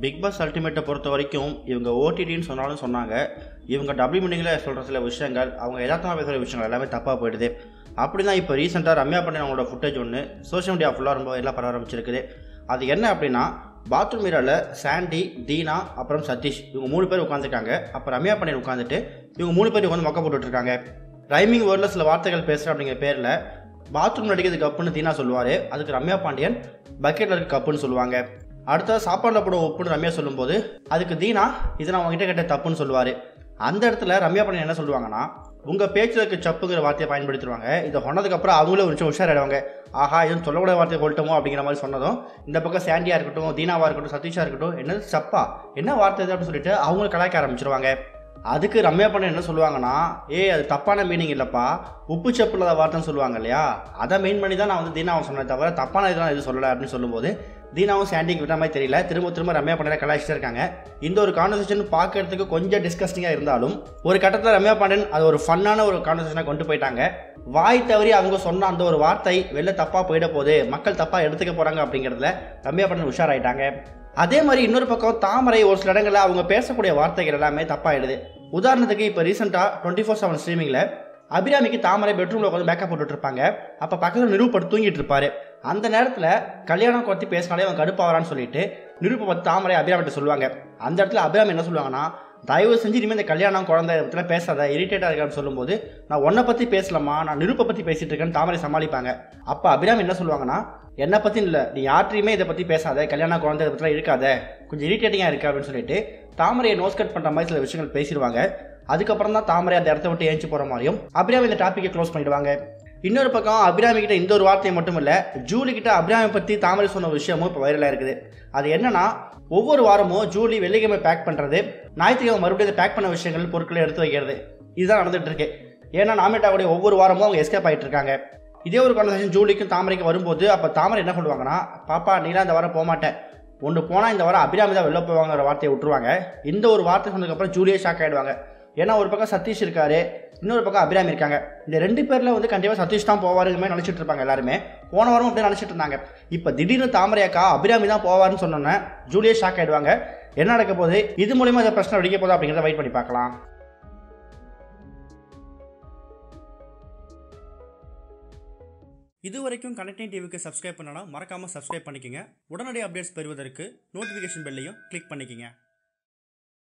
big pass அல்டிமேட்டை பொறுத்த வரைக்கும் இவங்க ஓடிடின்னு சொன்னாலும் சொன்னாங்க இவங்க டபுள் மீனிங்கில் சொல்கிற சில விஷயங்கள் அவங்க யதார்த்தமாக பேசுகிற விஷயங்கள் எல்லாமே தப்பாக போயிடுது அப்படி தான் இப்போ ரீசெண்டாக ரம்யா பண்ணி அவங்களோட ஃபுட்டேஜ் ஒன்று சோஷியல் மீடியா ஃபுல்லாக ரொம்ப எல்லாம் பரவ ஆரம்பிச்சிருக்குது அது என்ன அப்படின்னா பாத்ரூம் மீரால சாண்டி தீனா அப்புறம் சதீஷ் இவங்க மூணு பேர் உட்காந்துருக்காங்க அப்போ ரம்யா பண்ணி உட்காந்துட்டு இவங்க மூணு பேர் உட்காந்து மொக்க போட்டுட்டு இருக்காங்க ரைமிங் வேர்டில் சில வார்த்தைகள் பேசுகிற அப்படிங்கிற பேரில் பாத்ரூம் நடிக்கிறது கப்புன்னு தீனா சொல்லுவார் அதுக்கு ரம்யா பாண்டியன் பக்கெட்டில் இருக்க கப்புன்னு சொல்லுவாங்க அடுத்தது சாப்பாடில் போட உப்புன்னு ரம்யா சொல்லும்போது அதுக்கு தீனா இது நான் உங்ககிட்ட கேட்ட தப்புன்னு சொல்லுவார் அந்த இடத்துல ரம்யா பாண்டியன் என்ன சொல்லுவாங்கன்னா உங்கள் பேச்சில் இருக்க சப்புங்கிற வார்த்தையை பயன்படுத்திடுவாங்க இதை சொன்னதுக்கப்புறம் அவங்களே ஒரு நிமிஷம் உஷாராயிடுவாங்க ஆஹா எதுவும் சொல்லக்கூடாத வார்த்தையை கொள்ளட்டோமோ அப்படிங்கிற மாதிரி சொன்னதும் இந்த பக்கம் சாண்டியாக இருக்கட்டும் தீனாவாக இருக்கட்டும் சதீஷாக இருக்கட்டும் என்னது சப்பா என்ன வார்த்தை இது அப்படின்னு சொல்லிட்டு அவங்களும் கலாய்க்க ஆரம்பிச்சிருவாங்க அதுக்கு ரம்யா பண்ண என்ன சொல்லுவாங்கன்னா ஏய் அது தப்பான மீனிங் இல்லைப்பா உப்பு சப்பு இல்லாத வார்த்தைன்னு சொல்லுவாங்க இல்லையா அதை மெயின் பண்ணி தான் நான் வந்து தீனாவை சொன்னேன் தவிர தப்பான இதெல்லாம் எதுவும் சொல்லலை அப்படின்னு சொல்லும்போது தீனாவும் சாண்டிக்கு விட்ட மாதிரி தெரியல திரும்ப திரும்ப ரம்யா பண்ணல கலாய்ச்சிட்டு இருக்காங்க இந்த ஒரு கான்வர்சேஷன் பார்க்கறதுக்கு கொஞ்சம் டிஸ்கஸ்டிங்காக இருந்தாலும் ஒரு கட்டத்தில் ரம்யா பாண்டியன் அது ஒரு ஃபன்னான ஒரு கான்வர்சேஷனை கொண்டு போயிட்டாங்க வாய் தவறி அவங்க சொன்ன அந்த ஒரு வார்த்தை வெளில தப்பாக போயிட போகுது மக்கள் தப்பாக எடுத்துக்க போகிறாங்க அப்படிங்கிறதுல ரம்யா பாண்டியன் உஷாராயிட்டாங்க அதே மாதிரி இன்னொரு பக்கம் தாமரை ஒரு சில இடங்களில் அவங்க பேசக்கூடிய வார்த்தைகள் எல்லாமே தப்பாயிடுது உதாரணத்துக்கு இப்போ ரீசெண்டாக டுவெண்ட்டி ஃபோர் செவன் ஸ்ட்ரீமிங்கில் அபிராமிக்கு தாமரை பெட்ரூமில் உட்காந்து மேக்கப் போட்டுட்டு இருப்பாங்க அப்போ பக்கத்தில் நிரூபட்டு தூங்கிட்டு இருப்பாரு அந்த நேரத்தில் கல்யாணம் பற்றி பேசினாலே அவன் கடுப்பாகிறான்னு சொல்லிட்டு நிரூப பற்றி தாமரை அபிராமிட்ட சொல்லுவாங்க அந்த இடத்துல அபிராமி என்ன சொல்லுவாங்கன்னா தயவு செஞ்சு இனிமேல் இந்த கல்யாணம் குழந்தை இதை பற்றிலாம் பேசாத இரிட்டேட்டாக இருக்கான்னு சொல்லும்போது நான் உன்னை பற்றி பேசலாமா நான் நிரூபை பற்றி பேசிட்டு இருக்கேன்னு தாமரை சமாளிப்பாங்க அப்போ அபிராமி என்ன சொல்லுவாங்கன்னா என்னை பற்றி இல்லை நீ யார்ட்டையுமே இதை பற்றி பேசாத கல்யாணம் குழந்தை இதை பற்றிலாம் இருக்காத கொஞ்சம் இரிட்டேட்டிங்காக இருக்கு அப்படின்னு சொல்லிட்டு தாமரையை நோஸ் கட் பண்ணுற மாதிரி சில விஷயங்கள் பேசிடுவாங்க அதுக்கப்புறம் தான் தாமரை அந்த இடத்த விட்டு ஏஞ்சி போகிற மாதிரியும் அபிராமி இந்த டாப்பிக்கை க்ளோஸ் பண்ணிடுவாங்க இன்னொரு பக்கம் அபிராமி கிட்ட இந்த ஒரு வார்த்தை மட்டும் இல்லை ஜூலி கிட்ட அபிராமி பற்றி தாமரை சொன்ன விஷயமும் இப்போ வைரலாக இருக்குது அது என்னன்னா ஒவ்வொரு வாரமும் ஜூலி வெள்ளிக்கிழமை பேக் பண்ணுறது ஞாயிற்றுக்கிழமை மறுபடியும் பேக் பண்ண விஷயங்கள் பொருட்களை எடுத்து வைக்கிறது இதுதான் நடந்துட்டு இருக்கு ஏன்னா நாமிட்டாவுடைய ஒவ்வொரு வாரமும் அவங்க எஸ்கேப் ஆகிட்டு இருக்காங்க இதே ஒரு கான்வர்சேஷன் ஜூலிக்கும் தாமரைக்கும் வரும்போது அப்போ தாமரை என்ன பண்ணுவாங்கன்னா பாப்பா நீலாம் இந்த வாரம் போக மாட்டேன் ஒன்று போனால் இந்த வாரம் அபிராமி தான் வெளில போவாங்கிற வார்த்தையை விட்டுருவாங்க இந்த ஒரு வார்த்தை சொன்னதுக்கப்புறம் ஜூலியே ஷாக் ஆகிடுவாங்க ஏன்னா ஒரு பக்கம் சதீஷ் இருக்காரு இன்னொரு பக்கம் அபிராமி இருக்காங்க இந்த ரெண்டு பேரில் வந்து கண்டிப்பாக சதீஷ் தான் போவாருமே நினச்சிட்டு இருப்பாங்க எல்லாருமே போன வாரம் அப்படியே நினச்சிட்டு இருந்தாங்க இப்போ திடீர்னு தாமரை அக்கா அபிராமி தான் போவாருன்னு சொன்னோன்னே ஜூலியே ஷாக் ஆகிடுவாங்க என்ன நடக்க போகுது இது மூலியமாக இந்த பிரச்சனை வெடிக்க போகுது அப்படிங்கிறத வெயிட் பண்ணி பார்க்கலாம் இது வரைக்கும் கனெக்டிங் டிவிக்கு சப்ஸ்கிரைப் பண்ணனா மறக்காமல் சப்ஸ்கிரைப் பண்ணிக்கங்க உடனடி அப்டேட்ஸ் பெறுவதற்கு நோட்டிஃபிகேஷன் பெல்லையும் கிளிக் பண்ணிக்கங்க